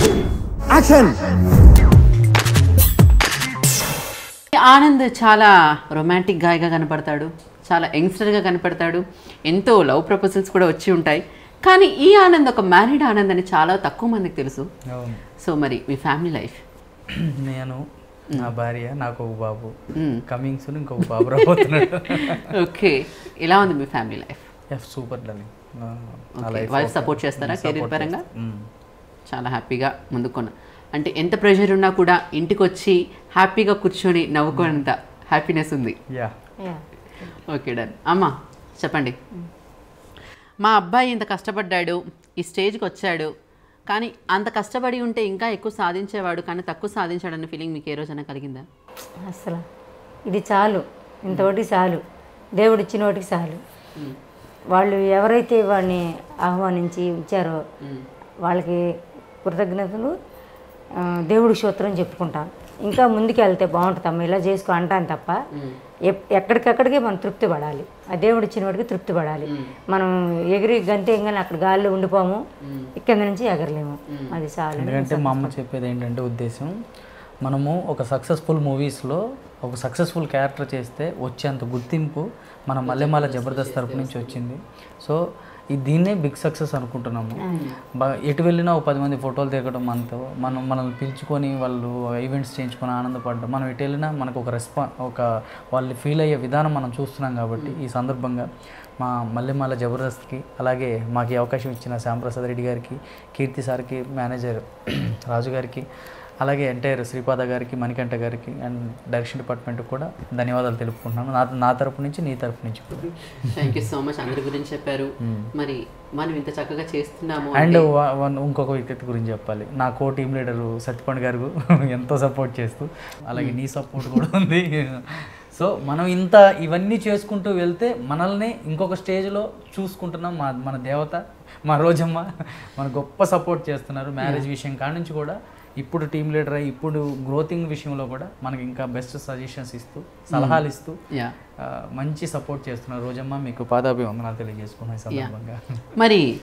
action Anand చాలా romantic గాయగా కనపడతాడు చాలా యంగ్స్టర్గా కనపడతాడు ఎంతో లవ్ ప్రపోజల్స్ కూడా వచ్చి ఉంటాయి కానీ ఈ ఆనంద్ ఒక మ్యారీడ్ ఆనంద్ అని చాలా తక్కువ మందికి తెలుసు అవును సో మరి మీ ఫ్యామిలీ లైఫ్ నేను నా భార్య నాకు ఒక బాబు కమింగ్ సూన్ ఇంకొక బాబు రాబోతున్నాడు ఓకే ఎలా ఉంది మీ family life F super darling wife support చేస్తారా కెరీర్ పరంగా చాలా హ్యాపీగా ముందుకున్నా అంటే ఎంత ప్రెషర్ ఉన్నా కూడా ఇంటికి వచ్చి హ్యాపీగా కూర్చొని నవ్వుకునేంత హ్యాపీనెస్ ఉంది యా ఓకే డన్ అమ్మ చెప్పండి మా అబ్బాయి ఇంత కష్టపడ్డాడు ఈ స్టేజ్కి వచ్చాడు కానీ అంత కష్టపడి ఉంటే ఇంకా ఎక్కువ సాధించేవాడు కానీ తక్కువ సాధించాడన్న ఫీలింగ్ మీకు ఏ రోజైనా కలిగిందా అసలు ఇది చాలు ఇంతవరకు చాలు దేవుడు ఇచ్చిన వాటికి చాలు వాళ్ళు ఎవరైతే వాడిని ఆహ్వానించి ఇచ్చారో వాళ్ళకి కృతజ్ఞతలు ఆ, దేవుడికి సూత్రం చెప్పుకుంటాను ఇంకా ముందుకు వెళ్తే బాగుంటుంది అమ్మ ఇలా చేసుకో అంటాను తప్ప ఎప్- ఎక్కడికక్కడికే మనం తృప్తి పడాలి ఆ దేవుడు ఇచ్చిన వాడికి తృప్తి పడాలి మనం ఎగిరి గంతే కానీ అక్కడ గాల్లో ఉండిపోము కింద నుంచి ఎగరలేము అది చాలు ఎందుకంటే మా అమ్మ చెప్పేది ఏంటంటే ఉద్దేశం మనము ఒక సక్సెస్ఫుల్ మూవీస్లో ఒక సక్సెస్ఫుల్ క్యారెక్టర్ చేస్తే వచ్చేంత గుర్తింపు మన మల్లెమాల జబర్దస్త్ తరపు నుంచి వచ్చింది సో ఇది దీన్నే బిగ్ సక్సెస్ అనుకుంటున్నాము బా ఎటు వెళ్ళినా ఒక పది మంది ఫోటోలు దిగడం మనతో మనం మనల్ని పిలుచుకొని వాళ్ళు ఈవెంట్స్ చేయించుకొని ఆనందపడడం మనం ఎటు వెళ్ళినా మనకు ఒక రెస్పా ఒక వాళ్ళు ఫీల్ అయ్యే విధానం మనం చూస్తున్నాం కాబట్టి ఈ సందర్భంగా మా మల్లెమాల జబర్దస్త్కి అలాగే మాకు ఈ అవకాశం ఇచ్చిన శ్యాంప్రసాద్ రెడ్డి గారికి కీర్తి సార్కి మేనేజర్ రాజు గారికి అలాగే ఎంటైర్ శ్రీపాద గారికి మణికంఠ గారికి అండ్ డైరెక్షన్ డిపార్ట్మెంట్కి కూడా ధన్యవాదాలు తెలుపుకుంటున్నాను నా నా తరపు నుంచి నీ తరపు నుంచి కూడా థ్యాంక్ యూ సో మచ్ అందరి గురించి చెప్పారు మరి మనం ఇంత చక్కగా చేస్తున్నాము అండ్ వా- వన్- ఇంకొక వ్యక్తి గురించి చెప్పాలి నా కో టీమ్ లీడర్ సత్యపండ్ గారు ఎంతో సపోర్ట్ చేస్తూ అలాగే నీ సపోర్ట్ కూడా ఉంది సో మనం ఇంత ఇవన్నీ చేసుకుంటూ వెళ్తే మనల్ని ఇంకొక స్టేజ్లో చూసుకుంటున్నాం మా మన దేవత మా రోజమ్మ మన గొప్ప సపోర్ట్ చేస్తున్నారు మ్యారేజ్ విషయం కాడి నుంచి కూడా ఇప్పుడు టీమ్ లీడర్ అయ్యి ఇప్పుడు గ్రోతింగ్ విషయంలో కూడా మనకి ఇంకా బెస్ట్ సజెషన్స్ ఇస్తూ సలహాలు ఇస్తూ యా ఆ, మంచి సపోర్ట్ చేస్తున్నారు రోజమ్మ మీకు పాదాభివందనాలు తెలియజేసుకున్నాను ఈ సందర్భంగా మరి